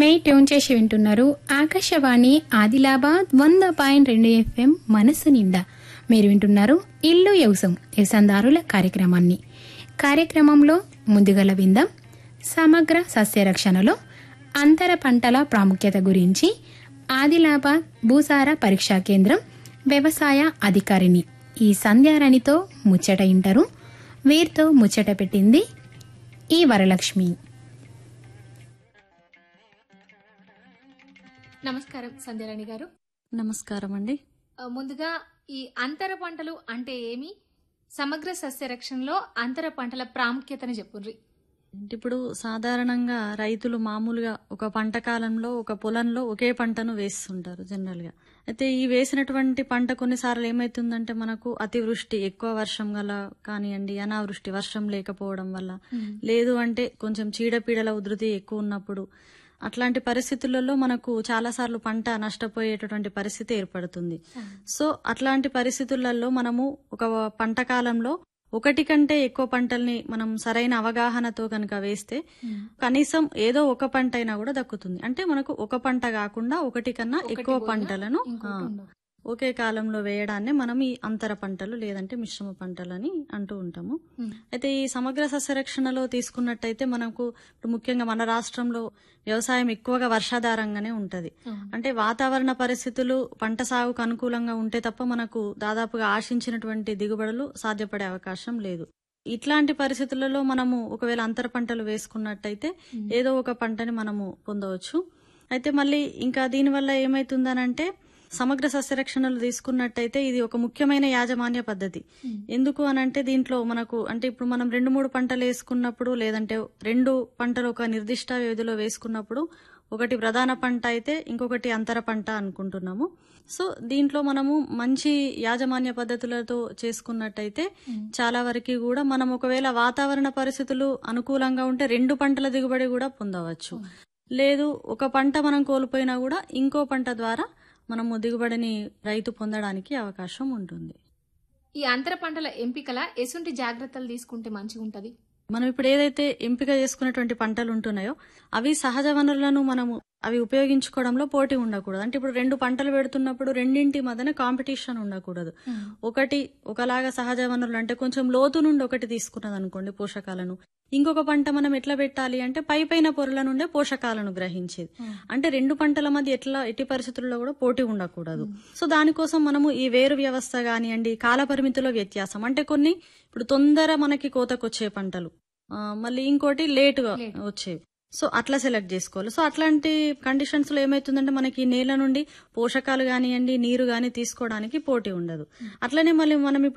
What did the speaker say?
మే tune చేసి వింటున్నారు ఆకాశవాణి ఆదిలాబాద్ వంద పాయింట్ రెండు ఎఫ్ఎం మనసు నిండా మీరు వింటున్నారు ఇల్లు యవసం వ్యవసాయదారుల కార్యక్రమాన్ని కార్యక్రమంలో ముందుగల విందాం సమగ్ర సస్యరక్షణలో అంతర పంటల ప్రాముఖ్యత గురించి ఆదిలాబాద్ భూసార పరీక్షా కేంద్రం వ్యవసాయ అధికారిని ఈ సంధ్యారాణితో ముచ్చట ఇంటారు వీరితో ముచ్చట పెట్టింది ఈ వరలక్ష్మి నమస్కారం సంధ్యారాణి గారు నమస్కారం అండి ఆ, ముందుగా ఈ అంతర పంటలు అంటే ఏమి సమగ్ర సస్యరక్షణలో అంతర పంటల ప్రాముఖ్యతను చెప్పుర్రి ఇప్పుడు సాధారణంగా రైతులు మామూలుగా ఒక పంట కాలంలో ఒక పొలంలో ఒకే పంటను వేస్తుంటారు జనరల్ గా అయితే ఈ వేసినటువంటి పంట కొన్నిసార్లు ఏమైతుందంటే మనకు అతివృష్టి ఎక్కువ వర్షం గల కానివ్వండి అనావృష్టి వర్షం లేకపోవడం వల్ల లేదు అంటే కొంచెం చీడపీడల ఉధృతి ఎక్కువ ఉన్నప్పుడు అట్లాంటి పరిస్థితులలో మనకు చాలాసార్లు పంట నష్టపోయేటటువంటి పరిస్థితి ఏర్పడుతుంది సో అట్లాంటి పరిస్థితులలో మనము ఒక పంట కాలంలో ఒకటి కంటే ఎక్కువ పంటల్ని మనం సరైన అవగాహనతో కనుక వేస్తే కనీసం ఏదో ఒక పంట అయినా కూడా దక్కుతుంది అంటే మనకు ఒక పంట కాకుండా ఒకటి కన్నా ఒకటి ఎక్కువ పోయినా పంటలను ఇంకోటి ఆ, ఉండదు. ఒకే కాలంలో వేయడాన్ని మనం ఈ అంతర పంటలు లేదంటే మిశ్రమ పంటలు అని అంటూ ఉంటాము ఉమ్. అయితే ఈ సమగ్ర సస్యరక్షణలో తీసుకున్నట్టయితే మనకు ఇప్పుడు ముఖ్యంగా మన రాష్ట్రంలో వ్యవసాయం ఎక్కువగా వర్షాధారంగానే ఉంటది ఆ. అంటే వాతావరణ పరిస్థితులు పంట సాగుకు అనుకూలంగా ఉంటే తప్ప మనకు దాదాపుగా ఆశించినటువంటి దిగుబడులు సాధ్యపడే అవకాశం లేదు ఇట్లాంటి పరిస్థితులలో మనము ఒకవేళ అంతర పంటలు వేసుకున్నట్టయితే ఉమ్. ఏదో ఒక పంటని మనము పొందవచ్చు అయితే మళ్ళీ ఇంకా దీనివల్ల ఏమైతుందనంటే సమగ్ర సస్యరక్షణలు తీసుకున్నట్టయితే ఇది ఒక ముఖ్యమైన యాజమాన్య పద్ధతి ఉమ్. ఎందుకు అనంటే దీంట్లో మనకు అంటే ఇప్పుడు మనం రెండు మూడు పంటలు వేసుకున్నప్పుడు లేదంటే రెండు పంటలు ఒక నిర్దిష్ట వ్యవధిలో వేసుకున్నప్పుడు ఒకటి ప్రధాన పంట అయితే ఇంకొకటి అంతర పంట అనుకుంటున్నాము సో దీంట్లో మనము మంచి యాజమాన్య పద్ధతులతో చేసుకున్నట్టయితే ఉమ్. చాలా వరకు కూడా మనం ఒకవేళ వాతావరణ పరిస్థితులు అనుకూలంగా ఉంటే రెండు పంటల దిగుబడి కూడా పొందవచ్చు లేదు ఒక పంట మనం కోల్పోయినా కూడా ఇంకో పంట ద్వారా మనము దిగుబడిని రైతు పొందడానికి అవకాశం ఉంటుంది ఈ అంతర పంటల ఎంపికల ఎసుంటి జాగ్రత్తలు తీసుకుంటే మంచిగా ఉంటది మనం ఇప్పుడు ఏదైతే ఎంపిక చేసుకున్నటువంటి పంటలు ఉంటున్నాయో అవి సహజ వనరులను మనము అవి ఉపయోగించుకోవడంలో పోటీ ఉండకూడదు అంటే ఇప్పుడు రెండు పంటలు పెడుతున్నప్పుడు రెండింటి మధ్యన కాంపిటీషన్ ఉండకూడదు ఒకటి ఒకలాగా సహజ వనరులు అంటే కొంచెం లోతు నుండి ఒకటి తీసుకున్నది అనుకోండి పోషకాలను ఇంకొక పంట మనం ఎట్లా పెట్టాలి అంటే పై పైన పొరల నుండే పోషకాలను గ్రహించేది అంటే రెండు పంటల మధ్య ఎట్లా ఎట్టి పరిస్థితుల్లో కూడా పోటీ ఉండకూడదు సో దానికోసం మనము ఈ వేరు వ్యవస్థ కానివ్వండి కాల పరిమితిలో వ్యత్యాసం అంటే కొన్ని ఇప్పుడు తొందర మనకి కోతకొచ్చే పంటలు ఆ, మళ్ళీ ఇంకోటి లేటుగా Late. వచ్చేవి సో అట్లా సెలెక్ట్ చేసుకోవాలి సో అట్లాంటి కండిషన్స్ లో ఏమైతుందంటే మనకి నేల నుండి పోషకాలు కానివ్వండి నీరు గాని తీసుకోవడానికి పోటీ ఉండదు అట్లనే మళ్ళీ మనం ఇప్పుడు